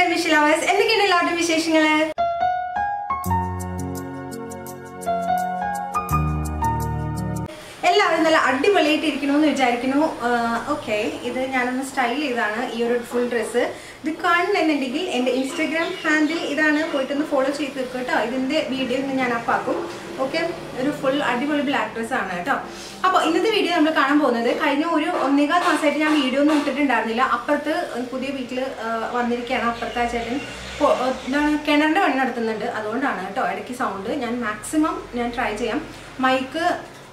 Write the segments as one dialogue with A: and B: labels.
A: ഗംഭീഷ് lovers എന്തൊക്കെയാണ് എല്ലാവരുടെയും വിശേഷങ്ങള് എല്ലാവരും നല്ല അടിപൊളിയായിട്ട് ഇരിക്കണമെന്ന് വിചാരിക്കുന്നു ഓക്കെ ഇത് ഞാനൊന്ന് സ്റ്റൈൽ ചെയ്താണ് ഈ ഒരു ഫുൾ ഡ്രസ്സ് ഇത് കാണുന്നുണ്ടെങ്കിൽ എൻ്റെ ഇൻസ്റ്റാഗ്രാം ഹാൻഡിൽ ഇതാണ് പോയിട്ടൊന്ന് ഫോളോ ചെയ്ത് വെക്കുക കേട്ടോ ഇതിൻ്റെ വീഡിയോ ഇന്ന് ഞാൻ അപ്പാക്കും ഓക്കെ ഒരു ഫുൾ അടിപൊളി ബ്ലാക്ക് ഡ്രസ്സ് ആണ് കേട്ടോ അപ്പോൾ ഇന്നത്തെ വീഡിയോ നമ്മൾ കാണാൻ പോകുന്നത് കഴിഞ്ഞ ഒരു ഒന്നേകാൽ മാസമായിട്ട് ഞാൻ വീഡിയോ ഒന്നും ഇട്ടിട്ടുണ്ടായിരുന്നില്ല അപ്പുറത്ത് പുതിയ വീട്ടിൽ വന്നിരിക്കുകയാണ് അപ്പുറത്തെ ആ ചേട്ടൻ പൊ- എന്താണ് കിണറിൻ്റെ പണി നടത്തുന്നുണ്ട് അതുകൊണ്ടാണ് കേട്ടോ ഇടയ്ക്ക് സൗണ്ട് ഞാൻ മാക്സിമം ഞാൻ ട്രൈ ചെയ്യാം മൈക്ക്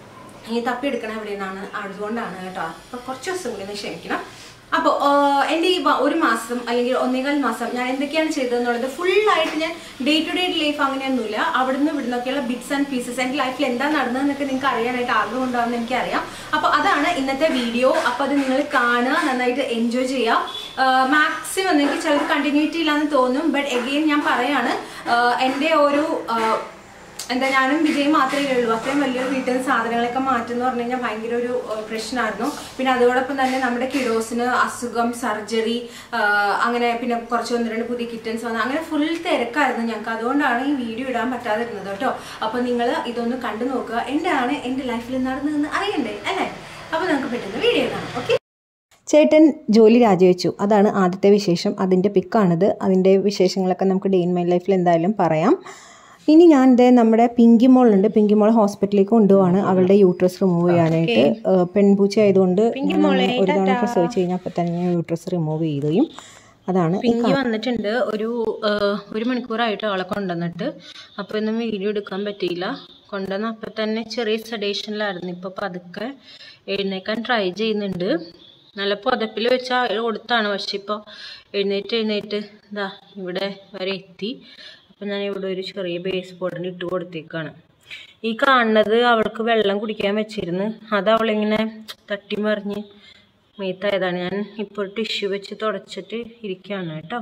A: ഈ തപ്പിയെടുക്കണം എവിടെ നിന്നാണ് അതുകൊണ്ടാണ് കേട്ടോ അപ്പോൾ കുറച്ച് ദിവസം കൂടി ഒന്ന് ക്ഷമിക്കണം അപ്പോൾ എൻ്റെ ഈ വ- ഒരു മാസം അല്ലെങ്കിൽ ഒന്നേകാൽ മാസം ഞാൻ എന്തൊക്കെയാണ് ചെയ്തതെന്നുള്ളത് ഫുള്ളായിട്ട് ഞാൻ ഡേ ടു ഡേ ലൈഫ് അങ്ങനെയൊന്നുമില്ല അവിടുന്ന് ഇവിടുന്നൊക്കെയുള്ള ബിറ്റ്സ് ആൻഡ് പീസസ് എൻ്റെ ലൈഫിൽ എന്താ നടന്നതെന്നൊക്കെ നിങ്ങൾക്ക് അറിയാനായിട്ട് ആഗ്രഹം ഉണ്ടാവുമെന്ന് എനിക്കറിയാം അപ്പോൾ അതാണ് ഇന്നത്തെ വീഡിയോ അപ്പോൾ അത് നിങ്ങൾ കാണുക നന്നായിട്ട് എൻജോയ് ചെയ്യുക മാക്സിമം നിങ്ങൾക്ക് ചിലത് കണ്ടിന്യൂറ്റി ഇല്ലാന്ന് തോന്നും ബട്ട് എഗെയിൻ ഞാൻ പറയാണ് ആഹ് എൻ്റെ ഒരു ആഹ് എന്താ ഞാനും വിജയും മാത്രമേ ഉള്ളൂ അത്രയും വലിയൊരു വീട്ടിൽ നിന്ന് സാധനങ്ങളൊക്കെ മാറ്റുന്ന പറഞ്ഞു കഴിഞ്ഞാൽ ഭയങ്കര ഒരു ഏഹ്, പ്രശ്നമായിരുന്നു പിന്നെ അതോടൊപ്പം തന്നെ നമ്മുടെ കിഡോസിന് അസുഖം സർജറി അങ്ങനെ പിന്നെ കുറച്ച് ഒന്ന് രണ്ട് പുതിയ കിറ്റൻസ് വന്നു അങ്ങനെ ഫുൾ തിരക്കായിരുന്നു ഞങ്ങൾക്ക് അതുകൊണ്ടാണ് ഈ വീഡിയോ ഇടാൻ പറ്റാതിരുന്നത് കേട്ടോ അപ്പോൾ നിങ്ങൾ ഇതൊന്ന് കണ്ടു നോക്കുക എന്താണ് എൻ്റെ ലൈഫിൽ നടന്നതെന്ന് അറിയണ്ടേ അല്ലേ അപ്പോൾ നമുക്ക് പെട്ടെന്ന് വീഡിയോ കാണാം ഓക്കെ
B: ചേട്ടൻ ജോലി രാജിവെച്ചു അതാണ് ആദ്യത്തെ വിശേഷം അതിൻ്റെ പിക്കാണിത് അതിൻ്റെ വിശേഷങ്ങളൊക്കെ നമുക്ക് ഡേ ഇൻ മൈ ലൈഫിൽ എന്തായാലും പറയാം ഇനി ഞാൻ ഇതേ നമ്മുടെ പിങ്കി മോളുണ്ട് പിങ്കി മോൾ ഹോസ്പിറ്റലിലേക്ക് കൊണ്ടുപോവാണ് അവളുടെ യൂട്രസ് റിമൂവ് ചെയ്യാനായിട്ട് ഏഹ് പെൺപൂച്ച ആയതുകൊണ്ട് ഞാൻ ഒരു തവണ പ്രസവിച്ച് കഴിഞ്ഞാൽ അപ്പം തന്നെ ഞാൻ യൂട്രസ് റിമൂവ് ചെയ്യുകയും അതാണ് ഈ
C: പിങ്കി വന്നിട്ടുണ്ട് ഒരു ആ, ഒരു മണിക്കൂറായിട്ട് അവളെ കൊണ്ടുവന്നിട്ട് അപ്പോൾ ഒന്നും വീഡിയോ എടുക്കാൻ പറ്റിയില്ല കൊണ്ടുവന്ന അപ്പം തന്നെ ചെറിയ സെഡേഷനിലായിരുന്നു ഇപ്പോൾ പതുക്കെ എഴുന്നേക്കാൻ ട്രൈ ചെയ്യുന്നുണ്ട് നല്ല പുതപ്പിൽ വെച്ച് അയാൾ കൊടുത്താണ് പക്ഷെ ഇപ്പോൾ എഴുന്നേറ്റ് എഴുന്നേറ്റ് ഇതാ ഇവിടെ വരെ എത്തി അപ്പം ഞാൻ ഇവിടെ ഒരു ചെറിയ ബേസ് ബോർഡിന് ഇട്ട് കൊടുത്തേക്കാണ് ഈ കാണുന്നത് അവൾക്ക് വെള്ളം കുടിക്കാൻ വെച്ചിരുന്നു അത് അവളിങ്ങനെ തട്ടി മറിഞ്ഞ് മീത്തായതാണ് ഞാൻ ഇപ്പോൾ ടിഷ്യൂ വെച്ച് തുടച്ചിട്ട് ഇരിക്കുകയാണ് കേട്ടോ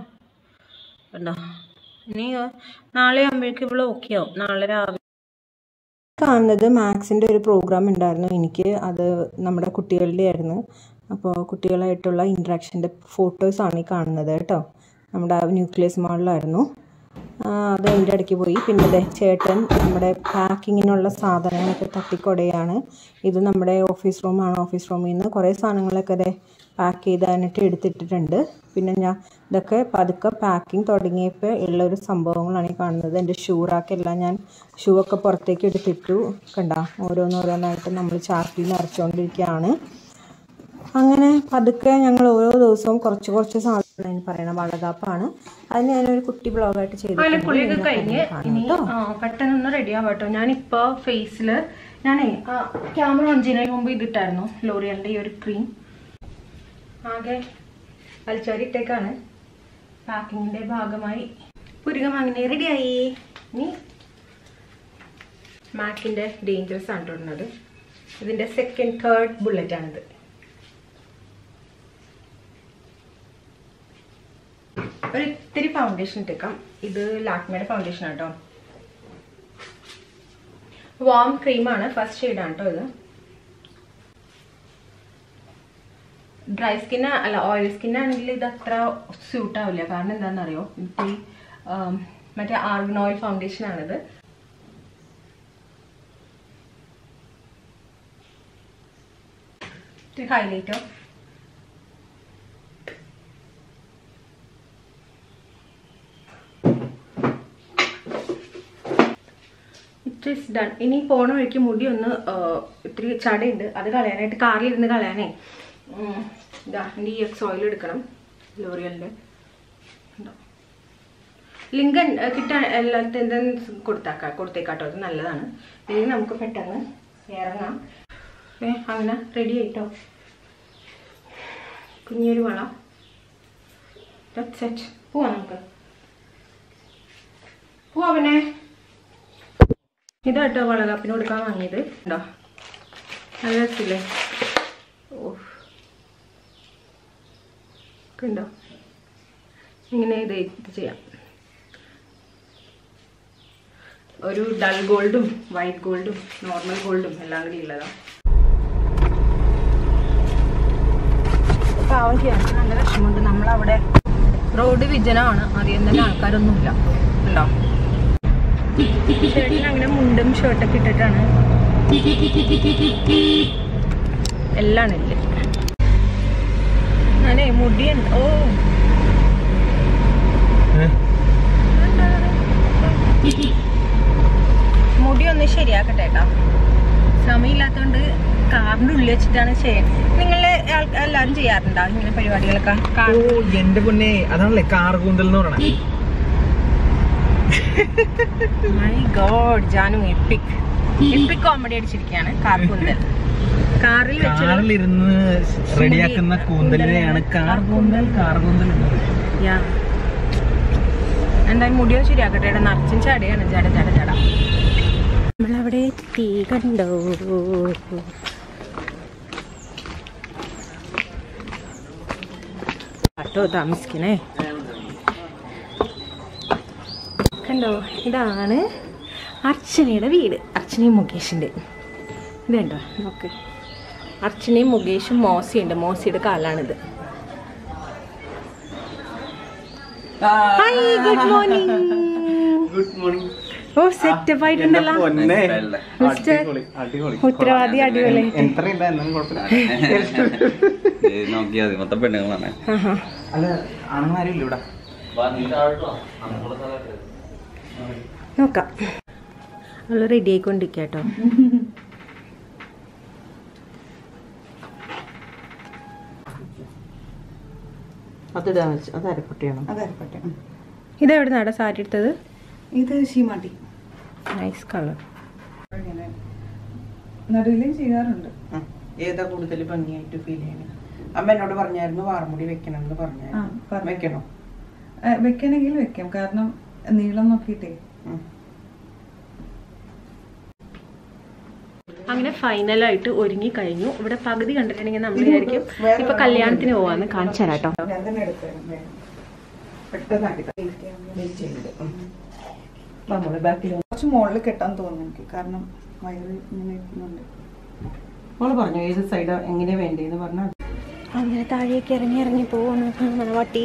C: കണ്ടോ ഇനി നാളെ ആകുമ്പോഴേക്കും ഇവിടെ ഓക്കെ ആവും നാളെ രാവിലെ
B: കാണുന്നത് മാത്സിൻ്റെ ഒരു പ്രോഗ്രാം ഉണ്ടായിരുന്നു എനിക്ക് അത് നമ്മുടെ കുട്ടികളുടെ ആയിരുന്നു അപ്പോൾ കുട്ടികളായിട്ടുള്ള ഇൻട്രാക്ഷൻ്റെ ഫോട്ടോസാണ് ഈ കാണുന്നത് കേട്ടോ നമ്മുടെ ആ ന്യൂക്ലിയസ് മോളിലായിരുന്നു ആ, അത് അതിൻ്റെ ഇടയ്ക്ക് പോയി പിന്നെ ദേ ചേട്ടൻ നമ്മുടെ പാക്കിങ്ങിനുള്ള സാധനങ്ങളൊക്കെ തട്ടിക്കൊടയാണ് ഇത് നമ്മുടെ ഓഫീസ് റൂമാണ് ഓഫീസ് റൂമിൽ നിന്ന് കുറേ സാധനങ്ങളൊക്കെ ദേ പാക്ക് ചെയ്താനിട്ട് എടുത്തിട്ടിട്ടുണ്ട് പിന്നെ ഞാൻ ഇതൊക്കെ പതുക്കെ പാക്കിംഗ് തുടങ്ങിയപ്പോൾ ഉള്ള ഒരു സംഭവങ്ങളാണ് ഈ കാണുന്നത് എൻ്റെ ഷൂ റാക്കെല്ലാം ഞാൻ ഷൂ ഒക്കെ പുറത്തേക്ക് എടുത്തിട്ടു കണ്ട ഓരോന്നോരോന്നായിട്ട് നമ്മൾ ചാക്കിൽ നിറച്ചുകൊണ്ടിരിക്കുകയാണ് അങ്ങനെ പതുക്കെ ഞങ്ങൾ ഓരോ ദിവസവും കുറച്ച് കുറച്ച് സാധനം പറയണം വളകാപ്പാണ് അത് ഞാനൊരു കുട്ടി ബ്ലോഗായിട്ട്
C: അങ്ങനെ കുളിയൊക്കെ കഴിഞ്ഞ് ഇനി
B: ചെയ്തിട്ടുണ്ട്
C: ആ, പെട്ടെന്നൊന്ന് റെഡി ആവാം കേട്ടോ ഞാനിപ്പോൾ ഫേസിൽ ഞാനേ ക്യാമറ ഓൺ ചെയ്യുന്നതിന് മുമ്പ് ഇതിട്ടായിരുന്നു ലോറിയലിൻ്റെ ഈ ഒരു ക്രീം ആകെ വലിച്ചാരിട്ടേക്കാണ് പാക്കിങ്ങിൻ്റെ ഭാഗമായി പുരുകം അങ്ങനെ റെഡിയായി ഇനി മാക്കിൻ്റെ ഡേഞ്ചറസ് ആണ് ഇടുന്നത് ഇതിൻ്റെ സെക്കൻഡ് തേർഡ് ബുള്ളറ്റ് ആണിത് ഒരു ഇത്തിരി ഫൗണ്ടേഷൻ ഇട്ടേക്കാം ഇത് ലാക്മയുടെ ഫൗണ്ടേഷൻ ആട്ടോ വാം ക്രീമാണ് ഫസ്റ്റ് ഷെയ്ഡാണ് കേട്ടോ ഇത് ഡ്രൈ സ്കിൻ അല്ല ഓയിൽ സ്കിൻ ആണെങ്കിൽ ഇത് അത്ര സ്യൂട്ട് ആവില്ല കാരണം എന്താണെന്നറിയോ ഇത്തിരി ആം, മറ്റേ ആർഗൺ ഓയിൽ ഫൗണ്ടേഷൻ ആണിത് ഇത്തിരി ഹൈലൈറ്റോ ഇറ്റ് ഈസ് ഡൺ ഇനി പോണ വഴിക്ക് മുടി ഒന്ന് ആ, ഇത്തിരി ചടയുണ്ട് അത് കളയാനായിട്ട് കാറിലിരുന്ന് കളയാനേ ഉം, ഇതാ എൻ്റെ ഈ എക്സ് ഓയിൽ എടുക്കണം ലോറിയലിൻ്റെ ലിങ്ക് കിട്ടാൻ എല്ലാത്തിനും എന്തെങ്കിലും കൊടുത്താക്കാം കൊടുത്തേക്കാട്ടോ അത് നല്ലതാണ് ഇനി നമുക്ക് പെട്ടെന്ന് ഇറങ്ങാം ഏ അങ്ങനെ റെഡി ആയിട്ടോ കുഞ്ഞൊരു വള സെറ്റ് പോവാം നമുക്ക് പോവാ ഇതാട്ടോ വളകാപ്പിന് കൊടുക്കാൻ വാങ്ങിയത് ഉണ്ടോ നല്ല രസമില്ലേ ഓ കണ്ടോ ഇങ്ങനെ ഇത് ഇത് ചെയ്യാം ഒരു ഡൾ ഗോൾഡും വൈറ്റ് ഗോൾഡും നോർമൽ ഗോൾഡും എല്ലാം കൂടി ഉള്ളതാണ് പാവം ചെയ്യാൻ നല്ല വിഷമമുണ്ട് നമ്മളവിടെ റോഡ് റോഡ് വിജനമാണ് അധികം തന്നെ ആൾക്കാരൊന്നുമില്ല ഉണ്ടോ ചേട്ടൻ അങ്ങനെ മുണ്ടും ഷർട്ടൊക്കെ ഇട്ടിട്ടാണ് എല്ലാം ഇല്ല ഞാനേ മുടിയുണ്ട് ഓ മുടി ഒന്ന് ശരിയാക്കട്ടെ കേട്ടോ സമയമില്ലാത്തതുകൊണ്ട് കാറിന്റെ ഉള്ളിൽ വെച്ചിട്ടാണ് ചെയ്യുന്നത് നിങ്ങളെ ആൾക്കാർ എല്ലാവരും ചെയ്യാറുണ്ടോ ഇങ്ങനെ പരിപാടികളൊക്കെ
D: ഓ
C: കാർ
D: എന്റെ പൊന്നെ അതാണല്ലേ കാർ കൂന്തൽ എന്ന് പറയണേ
C: my God Janu epic epic comedy അടിച്ചിരിക്കുകയാണ് കാർ കുന്തൽ കാറിൽ വെച്ച്
D: കാറിലിരുന്ന് റെഡിയാക്കുന്ന കൂന്തലിനെയാണ് കാർ കൂന്തൽ കാർ കൂന്തൽ എന്ന് പറയുന്നത്.
C: യാ എന്തായാലും മുടിയോ ശരിയാക്കട്ടെ ഇവിടെ നിറച്ചും ചടയാണ് ജട ജട ജട നമ്മളവിടെ എത്തി കണ്ടോ കേട്ടോ താമസിക്കണേ കണ്ടോ ഇതാണ് അർച്ചനയുടെ വീട് അർച്ചനയും മുകേഷിൻ്റെ ഇത് കണ്ടോ നോക്ക് അർച്ചനയും മുകേഷും മോസിയുണ്ട് മോസിയുടെ കാലാണിത് hi good morning
D: good morning
C: ഓ സെറ്റപ്പ് ആയിട്ടുണ്ടല്ലോ
D: പൊന്നെ
C: മിസ്റ്റർ
D: അടിപൊളി അടിപൊളി
C: ഉത്തരവാദി അടിപൊളി
D: എത്രയില്ല എന്നാലും കുഴപ്പമില്ല
E: നോക്കിയാൽ മതി മൊത്തം പെണ്ണുങ്ങളാണ്
C: ആഹാ.
D: അല്ല ആണുങ്ങളാരും ഇല്ല ഇവിടെ
C: നോക്കാം അവള് റെഡി ആയിക്കൊണ്ടിരിക്കുക കേട്ടോ
B: അതിടാ അത് അരപ്പൊട്ടിയാണ്
A: അതരപ്പട്ടെ
C: ഇതെവിടെ നിന്നാണ് സാരി എടുത്തത്
A: ഇത് ശീമാട്ടി
C: നൈസ് കളർ
A: ഇങ്ങനെ നടുവിലും ചെയ്യാറുണ്ട്
B: ഏതാ കൂടുതൽ ഭംഗിയായിട്ട് ഫീൽ ചെയ്യണേ അമ്മ എന്നോട് പറഞ്ഞായിരുന്നു വാർമുടി വെക്കണം എന്ന്
A: ആ,
B: പറഞ്ഞായിരുന്നു
A: പറഞ്ഞു.
B: വെക്കണോ
A: ആ, വെക്കണമെങ്കിൽ വെക്കാം കാരണം നീളം നോക്കിയിട്ടേ
B: ഉം.
C: അങ്ങനെ ഫൈനലായിട്ട് ഒരുങ്ങി കഴിഞ്ഞു ഇവിടെ പകുതി കണ്ടിട്ടുണ്ടെങ്കിൽ നമ്മൾ വിചാരിക്കും ഇപ്പൊ കല്യാണത്തിന് പോവാന്ന് കാണിച്ചു തരാം കേട്ടോ
A: ഞാൻ തന്നെ എടുത്തരാം വേഗം.
B: പെട്ടെന്നാക്കി നമ്മള് ബാക്കിൽ
A: കുറച്ച് മുകളിൽ കെട്ടാൻ തോന്നുന്നു എനിക്ക് കാരണം വയറ് ഇങ്ങനെ ഇരിക്കുന്നുണ്ട്
B: മോള് പറഞ്ഞു ഏത് സൈഡ് എങ്ങനെയാ വേണ്ടതെന്ന് പറഞ്ഞാൽ
C: അങ്ങനെ താഴേക്ക് ഇറങ്ങി ഇറങ്ങി പോവാണ് മണവാട്ടി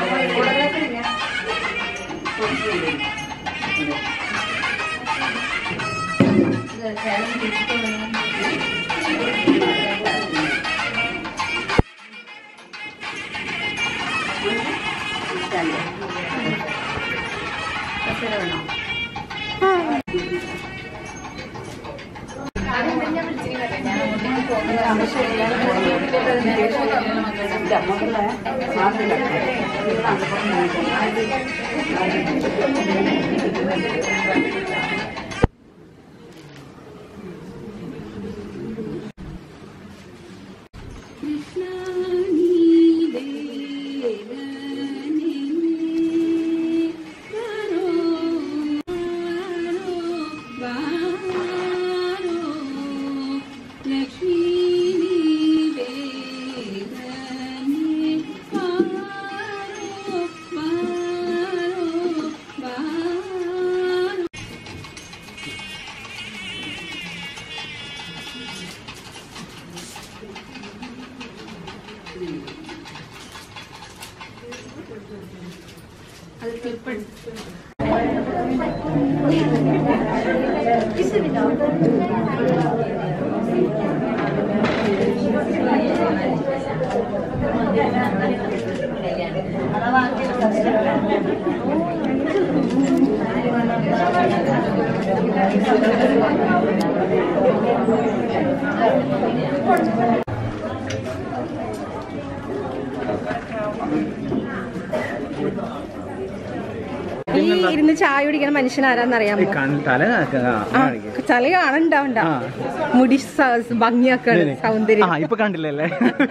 C: ഈ ഇരുന്ന് ചായ കുടിക്കുന്ന മനുഷ്യൻ ആരാന്നറിയാമോ
D: തല
C: ആ തല കാണണ്ടാവണ്ട
D: ആ.
C: മുടി സ- ഭംഗിയാക്കാണ് സൗന്ദര്യം
D: ആ ഇപ്പൊ കണ്ടില്ലല്ലേ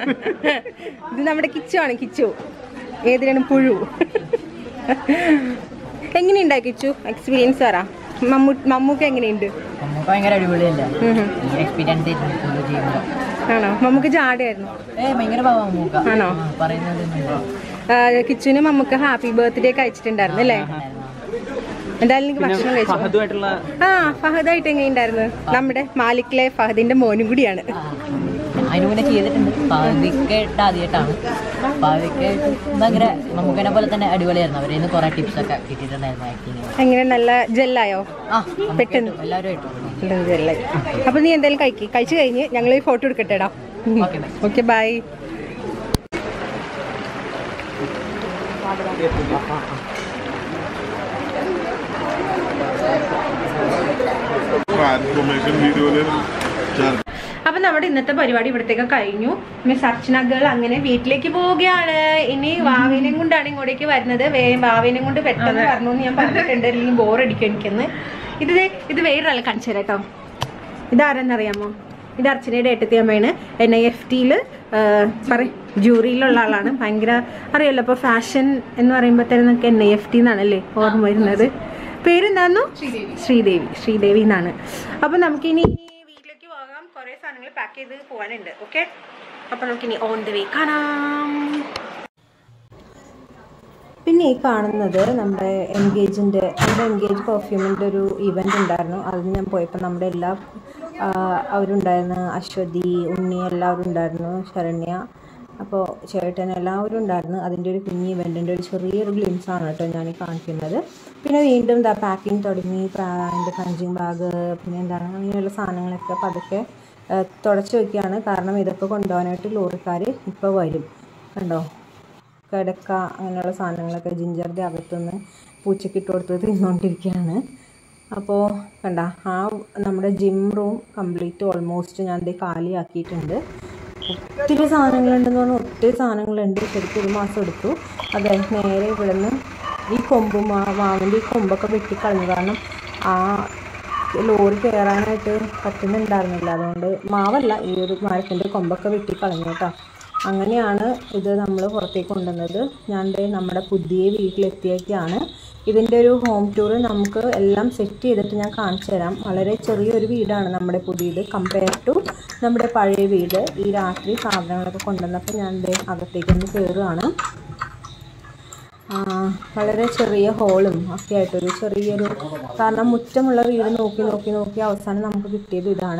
C: ഇത് നമ്മുടെ കിച്ചു ആണ് കിച്ചു ഏതിനാണ് പുഴു എങ്ങനെയുണ്ടായി കിച്ചു എക്സ്പീരിയൻസ് പറ മമ്മൂ മമ്മൂക്ക് എങ്ങനെയുണ്ട്
F: നമുക്ക് ഭയങ്കര അടിപൊളിയല്ല
C: ഉം ഉം.
F: എക്സ്പീരിയൻസ് ആയിരുന്നു ചെയ്യുമ്പോൾ
C: ആണോ മമ്മൂക്ക് ജാടയായിരുന്നു
F: ഏ ഭയങ്കര പാവം മൂക്ക
C: ആണോ?
F: പറയുന്നത്
C: ആ, കിച്ചുവിന് മമ്മൂക്ക് ഹാപ്പി ബർത്ത്ഡേ ഒക്കെ അയച്ചിട്ടുണ്ടായിരുന്നു അല്ലേ എന്തായാലും എനിക്ക് ഭക്ഷണം കഴിച്ചു
D: ഫഹദുമായിട്ടുള്ള
C: ആ ഫഹദായിട്ട് എങ്ങനെയുണ്ടായിരുന്നു നമ്മുടെ മാലിക്കിലെ ഫഹദിന്റെ മോനും കൂടിയാണ്
F: അതിന് മുന്നേ ചെയ്തിട്ടുണ്ട് പാതിക്കെ ഇട്ട ആദ്യമായിട്ടാണ് പാതിക്കെ ഭയങ്കര നമുക്കെന്നെ പോലെ തന്നെ അടിപൊളിയായിരുന്നു അവരിൽ നിന്ന് കുറേ ടിപ്സ് ഒക്കെ കിട്ടിയിട്ടുണ്ടായിരുന്നു ആക്ടിങ്
A: എങ്ങനെ നല്ല ജെല്ലായോ
F: ആ പെട്ടെന്ന് എല്ലാവരും ആയിട്ട്
A: ജെല്ലായി അപ്പൊ നീ എന്തായാലും കഴിക്ക് കഴിച്ചു കഴിഞ്ഞ് ഞങ്ങൾ ഈ ഫോട്ടോ എടുക്കട്ടെടാ
F: okay bye
A: okay bye
E: transformation വീഡിയോയില് ചേർത്ത്
A: അപ്പൊ നമ്മുടെ ഇന്നത്തെ പരിപാടി ഇവിടത്തേക്ക് കഴിഞ്ഞു മിസ് അർച്ചന ഗേൾ അങ്ങനെ വീട്ടിലേക്ക് പോവുകയാണ് ഇനി വാവിനെയും കൊണ്ടാണ് ഇങ്ങോട്ടേക്ക് വരുന്നത് വേ വാവിനെയും കൊണ്ട് പെട്ടെന്ന് വരണു എന്ന് ഞാൻ പറഞ്ഞിട്ടുണ്ട് അല്ലെങ്കിൽ ബോറടിക്കും എനിക്കെന്ന് ഇത് ദേ- ഇത് വേറൊരാൾ കാണിച്ചു തരാം കേട്ടോ ഇതാരെന്നറിയാമോ ഇത് അർച്ചനയുടെ ഏട്ടത്തി അമ്മയാണ് എൻ ഐ എഫ് ടിയിൽ പറയും ജൂറിയിലുള്ള ആളാണ് ഭയങ്കര അറിയാലോ അപ്പോൾ ഫാഷൻ എന്ന് പറയുമ്പോൾ തന്നെ നമുക്ക് എൻ ഐ എഫ് ടി എന്നാണല്ലേ ഓർമ്മ വരുന്നത് പേരെന്താന്നു ശ്രീദേവി ശ്രീദേവി എന്നാണ് അപ്പം നമുക്കിനി വീട്ടിലേക്ക് പോകാം കുറേ സാധനങ്ങൾ പാക്ക് ചെയ്ത് പോകാനുണ്ട് ഓക്കെ അപ്പം നമുക്കിനി ഓൺ ദ വേ കാണാം
B: പിന്നെ ഈ കാണുന്നത് നമ്മുടെ എൻഗേജിൻ്റെ നമ്മുടെ എൻഗേജ് പെർഫ്യൂമിൻ്റെ ഒരു ഇവൻ്റ് ഉണ്ടായിരുന്നു അതിന് ഞാൻ പോയപ്പോൾ നമ്മുടെ എല്ലാ ആ, അവരുണ്ടായിരുന്നു അശ്വതി ഉണ്ണി എല്ലാവരും ഉണ്ടായിരുന്നു ശരണ്യ അപ്പോൾ ചേട്ടൻ എല്ലാവരും ഉണ്ടായിരുന്നു അതിൻ്റെ ഒരു കുഞ്ഞ് ഇവൻറ്റിൻ്റെ ഒരു ചെറിയൊരു ഗ്ലിംസ് ആണ് കേട്ടോ ഞാൻ ഈ കാണിക്കുന്നത് പിന്നെ വീണ്ടും ദാ പാക്കിംഗ് തുടങ്ങി അതിൻ്റെ പഞ്ചിങ് ബാഗ് പിന്നെ എന്താണ് അങ്ങനെയുള്ള സാധനങ്ങളൊക്കെ പതുക്കെ ആ, തുടച്ച് വയ്ക്കുകയാണ് കാരണം ഇതൊക്കെ കൊണ്ടുപോകാനായിട്ട് ലോറിക്കാർ ഇപ്പോൾ വരും കണ്ടോ കിടക്ക അങ്ങനെയുള്ള സാധനങ്ങളൊക്കെ ജിഞ്ചറിൻ്റെ അകത്തുനിന്ന് പൂച്ചയ്ക്ക് ഇട്ട് കൊടുത്ത് തിന്നുകൊണ്ടിരിക്കുകയാണ് അപ്പോൾ കണ്ട ആ നമ്മുടെ ജിം റൂം കംപ്ലീറ്റ് ഓൾമോസ്റ്റ് ഞാൻ ദേ കാലിയാക്കിയിട്ടുണ്ട് ഒത്തിരി സാധനങ്ങളുണ്ടെന്ന് പറഞ്ഞാൽ ഒത്തിരി സാധനങ്ങളുണ്ട് ശരിക്കും ഒരു മാസം എടുത്തു അതെ നേരെ ഇവിടുന്ന് ഈ കൊമ്പും ആ മാവിൻ്റെ ഈ കൊമ്പൊക്കെ വെട്ടിക്കളഞ്ഞു കാരണം ആ ലോറി കയറാനായിട്ട് പറ്റുന്നുണ്ടായിരുന്നില്ല അതുകൊണ്ട് മാവല്ല ഈ ഒരു മരത്തിൻ്റെ കൊമ്പൊക്കെ വെട്ടിക്കളഞ്ഞു കേട്ടോ അങ്ങനെയാണ് ഇത് നമ്മൾ പുറത്തേക്ക് കൊണ്ടുവന്നത് ഞാൻ ദേ നമ്മുടെ പുതിയ വീട്ടിലെത്തിയൊക്കെയാണ് ഇതിൻ്റെ ഒരു ഹോം ടൂർ നമുക്ക് എല്ലാം സെറ്റ് ചെയ്തിട്ട് ഞാൻ കാണിച്ചു തരാം വളരെ ചെറിയൊരു വീടാണ് നമ്മുടെ പുതിയത് കമ്പയർ ടു നമ്മുടെ പഴയ വീട് ഈ രാത്രി സാധനങ്ങളൊക്കെ കൊണ്ടുവന്നപ്പോൾ ഞാൻ ദേ അകത്തേക്കൊന്ന് കയറുകയാണ് ആ, വളരെ ചെറിയ ഹോളും ഒക്കെ ആയിട്ടൊരു ചെറിയൊരു കാരണം മുറ്റമുള്ള വീട് നോക്കി നോക്കി നോക്കി അവസാനം നമുക്ക് കിട്ടിയത് ഇതാണ്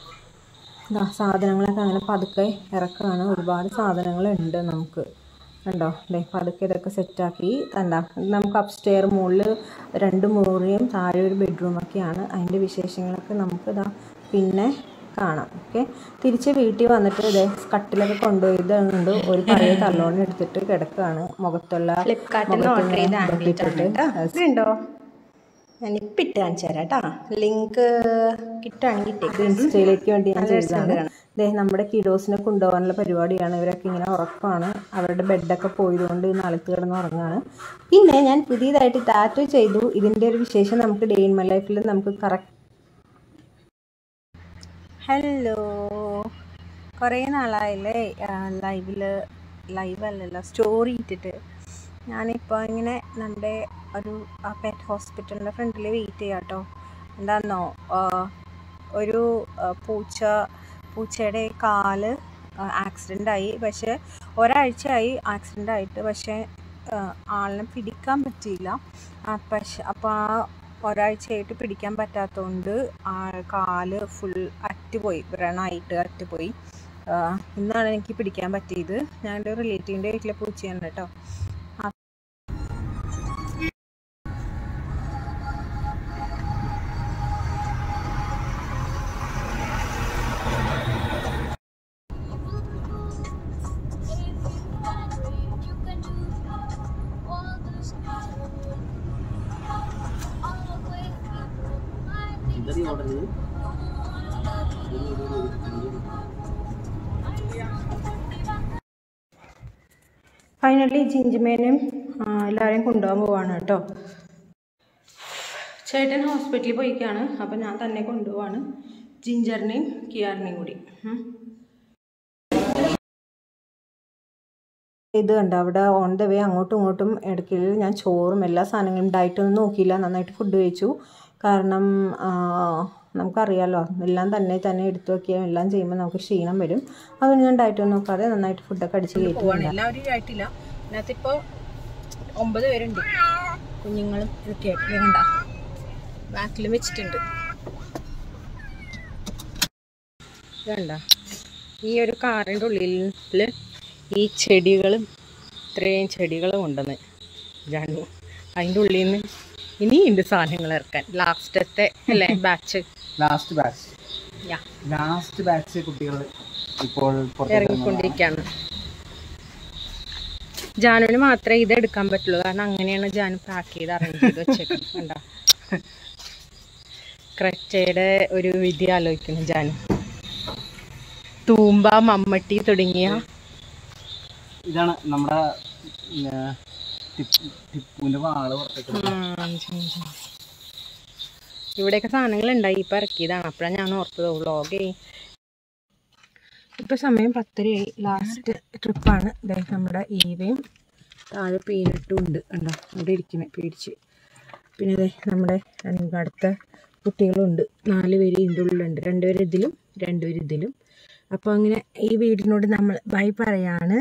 B: ദാ സാധനങ്ങളൊക്കെ അങ്ങനെ പതുക്കെ ഇറക്കുകയാണ് ഒരുപാട് സാധനങ്ങളുണ്ട് നമുക്ക് കണ്ടോ ദേ പതുക്കെ ഇതൊക്കെ സെറ്റാക്കി കണ്ടാ നമുക്ക് അപ്സ്റ്റെയർ മുകളിൽ രണ്ട് മുറിയും താഴെ ഒരു ബെഡ്റൂമൊക്കെയാണ് അതിൻ്റെ വിശേഷങ്ങളൊക്കെ നമുക്ക് ഇതാ പിന്നെ കാണാം ഓക്കെ തിരിച്ച് വീട്ടിൽ വന്നിട്ട് ഇതേ കട്ടിലൊക്കെ കൊണ്ടുപോയത് കൊണ്ട് ഒരു പഴയ തല്ലോണം എടുത്തിട്ട് കിടക്കുകയാണ് മുഖത്തുള്ള
A: ഫ്ലിപ്കാർട്ടിൽ നിന്ന് ഓർഡർ ചെയ്ത ആംഗ്ലേറ്റ് ആണ് കേട്ടോ ഇതുണ്ടോ ഞാൻ ഇപ്പം ഇട്ട് കാണിച്ചു തരാം കേട്ടോ ലിങ്ക് കിട്ടുകയാണെങ്കിൽ
B: ഇത് ഇൻസ്റ്റയിലേക്ക് വേണ്ടി ഞാൻ ചെയ്തതാണ് ദേ നമ്മുടെ കിഡോസിനെ കൊണ്ടുപോകാനുള്ള പരിപാടിയാണ് ഇവരൊക്കെ ഇങ്ങനെ ഉറക്കമാണ് അവരുടെ ബെഡൊക്കെ പോയതുകൊണ്ട് നാളത്ത് കിടന്ന് ഉറങ്ങാണ് പിന്നെ ഞാൻ പുതിയതായിട്ട് ടാറ്റു ചെയ്തു ഇതിൻ്റെ ഒരു വിശേഷം നമുക്ക് ഡേ ഇൻ മൈ ലൈഫിൽ നമുക്ക് കറക്റ്റ് ഹലോ കുറേ നാളായില്ലേ ലൈവിൽ ലൈവ് അല്ലല്ലോ സ്റ്റോറി ഇട്ടിട്ട് ഞാനിപ്പോൾ ഇങ്ങനെ നമ്മുടെ ഒരു പെറ്റ് ഹോസ്പിറ്റലിൻ്റെ ഫ്രണ്ടിൽ വെയിറ്റ് ചെയ്യാം കേട്ടോ എന്താണെന്നോ ഒരു ആ, പൂച്ച പൂച്ചയുടെ കാല് ആക്സിഡൻ്റ് ആയി പക്ഷേ ഒരാഴ്ചയായി ആക്സിഡൻ്റ് ആയിട്ട് പക്ഷേ ആ, ആളിനെ പിടിക്കാൻ പറ്റിയില്ല ആ, പക്ഷെ അപ്പോൾ ആ ഒരാഴ്ചയായിട്ട് പിടിക്കാൻ പറ്റാത്തതുകൊണ്ട് ആ കാല് ഫുൾ അറ്റുപോയി വ്രണമായിട്ട് അറ്റുപോയി ആ, ഇന്നാണ് എനിക്ക് പിടിക്കാൻ പറ്റിയത് ഞാൻ എൻ്റെ റിലേറ്റീവിൻ്റെ വീട്ടിലെ പൂച്ചയാണ് കേട്ടോ ഫൈനലി ജിഞ്ചിമേനും എല്ലാവരെയും കൊണ്ടുപോകാൻ പോവാണ് കേട്ടോ ചേട്ടൻ ഹോസ്പിറ്റലിൽ പോയിക്കാണ് അപ്പം ഞാൻ തന്നെ കൊണ്ടുപോവാണ് ജിഞ്ചറിനെയും കിയാറിനെയും കൂടി ഉം. ഇത് കണ്ട അവിടെ ഓൺ ദ വേ അങ്ങോട്ടും ഇങ്ങോട്ടും ഇടയ്ക്കിൽ ഞാൻ ചോറും എല്ലാ സാധനങ്ങളും ഡയറ്റൊന്നും നോക്കിയില്ല നന്നായിട്ട് ഫുഡ് കഴിച്ചു കാരണം ആ, നമുക്കറിയാലോ എല്ലാം തന്നെ തന്നെ എടുത്തു വെക്കുകയും എല്ലാം ചെയ്യുമ്പോൾ നമുക്ക് ക്ഷീണം വരും അതുകൊണ്ട് ഞാൻ ഡയറ്റൊന്നും നോക്കാതെ നന്നായിട്ട് ഫുഡൊക്കെ അടിച്ച് കയറ്റുവാണ്
A: എല്ലാവരും ആയിട്ടില്ല ഇതിനകത്തിപ്പോൾ ഒമ്പത് പേരുണ്ട് കുഞ്ഞുങ്ങളും ഇതൊക്കെ ആയിട്ട് വേണ്ട ബാക്കിലും വെച്ചിട്ടുണ്ട്
B: വേണ്ട
C: ഈ ഒരു കാറിൻ്റെ ഉള്ളിൽ ഈ ചെടികളും ഇത്രയും ചെടികളും ഉണ്ടെന്ന് ജാനു അതിൻ്റെ ഉള്ളിൽ നിന്ന് ഇനിയുണ്ട് സാധനങ്ങൾ ഇറക്കാൻ ലാസ്റ്റത്തെ അല്ലേ batch
D: last batch
C: yeah
D: last batch കുട്ടികൾ ഇപ്പോൾ പുറത്തേക്ക്
C: ഇറങ്ങിക്കൊണ്ടിരിക്കുകയാണ് ജാനുവിന് മാത്രമേ ഇത് എടുക്കാൻ പറ്റുള്ളൂ കാരണം അങ്ങനെയാണ് ജാനു പാക്ക് ചെയ്ത് അറേഞ്ച് ചെയ്ത് വെച്ചേക്കുന്നത് കണ്ടോ ക്രച്ചയുടെ ഒരു വിധി ആലോചിക്കുന്നു ജാനു തൂമ്പ മമ്മട്ടി തുടങ്ങിയ
D: ഇതാണ് നമ്മുടെ ആ, ടിപ്പു- ടിപ്പുവിന്റെ വാള് പുറത്തേക്ക് വന്നത്.
C: ഉം, ഉം, ഉം. ഇവിടെയൊക്കെ സാധനങ്ങൾ ഉണ്ടായി ഇപ്പം ഇറക്കിയതാണ് അപ്പോഴാണ് ഞാൻ ഓർത്തത് വ്ളോഗ് ഇപ്പം സമയം പത്തരയായി ലാസ്റ്റ് ട്രിപ്പാണ് ദേ നമ്മുടെ ഈവയും താഴെ പീനട്ടും ഉണ്ട് കണ്ടോ ഇവിടെ ഇരിക്കുന്നത് പേടിച്ച് പിന്നെ ദേ നമ്മുടെ രണ്ട് അടുത്ത കുട്ടികളുണ്ട് നാല് പേര് ഇതിൻ്റെ ഉള്ളിലുണ്ട് രണ്ടുപേര് ഇതിലും രണ്ടുപേര് ഇതിലും അപ്പോൾ അങ്ങനെ ഈ വീടിനോട് നമ്മൾ ബൈ പറയാണ്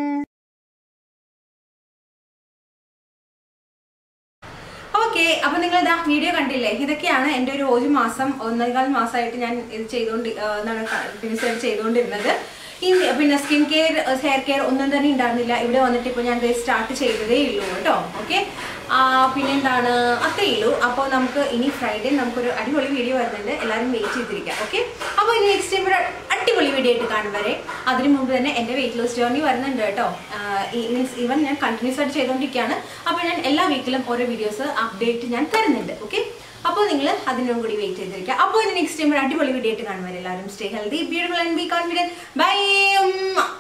A: ഓക്കെ അപ്പൊ നിങ്ങൾ ഇതാ വീഡിയോ കണ്ടില്ലേ ഇതൊക്കെയാണ് എൻ്റെ ഒരു ഒരു മാസം ഒന്നേകാൽ മാസമായിട്ട് ഞാൻ ഇത് ചെയ്തുകൊണ്ട് ആ, എന്താണ് റിസർച്ച് ചെയ്തുകൊണ്ടിരുന്നത് ഈ പിന്നെ സ്കിൻ കെയർ ഹെയർ കെയർ ഒന്നും തന്നെ ഉണ്ടായിരുന്നില്ല ഇവിടെ വന്നിട്ട് ഇപ്പോൾ ഞാൻ സ്റ്റാർട്ട് ചെയ്തതേ ഉള്ളൂ കേട്ടോ ഓക്കെ പിന്നെ എന്താണ് അത്രേ ഉള്ളൂ അപ്പോൾ നമുക്ക് ഇനി ഫ്രൈഡേ നമുക്കൊരു അടിപൊളി വീഡിയോ വരുന്നുണ്ട് എല്ലാവരും വെയിറ്റ് ചെയ്തിരിക്കാം ഓക്കെ അപ്പോൾ ഇനി നെക്സ്റ്റ് ടൈം ഒരു അടിപൊളി വീഡിയോ ആയിട്ട് കാണും വരെ അതിന് മുമ്പ് തന്നെ എൻ്റെ വെയിറ്റ് ലോസ് ജേർണി വരുന്നുണ്ട് കേട്ടോ മീൻസ് ഈവൻ ഞാൻ കണ്ടിന്യൂസ് ആയിട്ട് ചെയ്തുകൊണ്ടിരിക്കുകയാണ് അപ്പോൾ ഞാൻ എല്ലാ വീക്കിലും ഓരോ വീഡിയോസ് അപ്ഡേറ്റ് ഞാൻ തരുന്നുണ്ട് ഓക്കെ അപ്പോൾ നിങ്ങൾ അതിനും കൂടി വെയിറ്റ് ചെയ്തിരിക്കുക അപ്പോൾ ഇനി നെക്സ്റ്റ് ടൈം ഒരു അടിപൊളി വീഡിയോ ആയിട്ട് കാണും വരെ എല്ലാവരും stay healthy beautiful and be confident by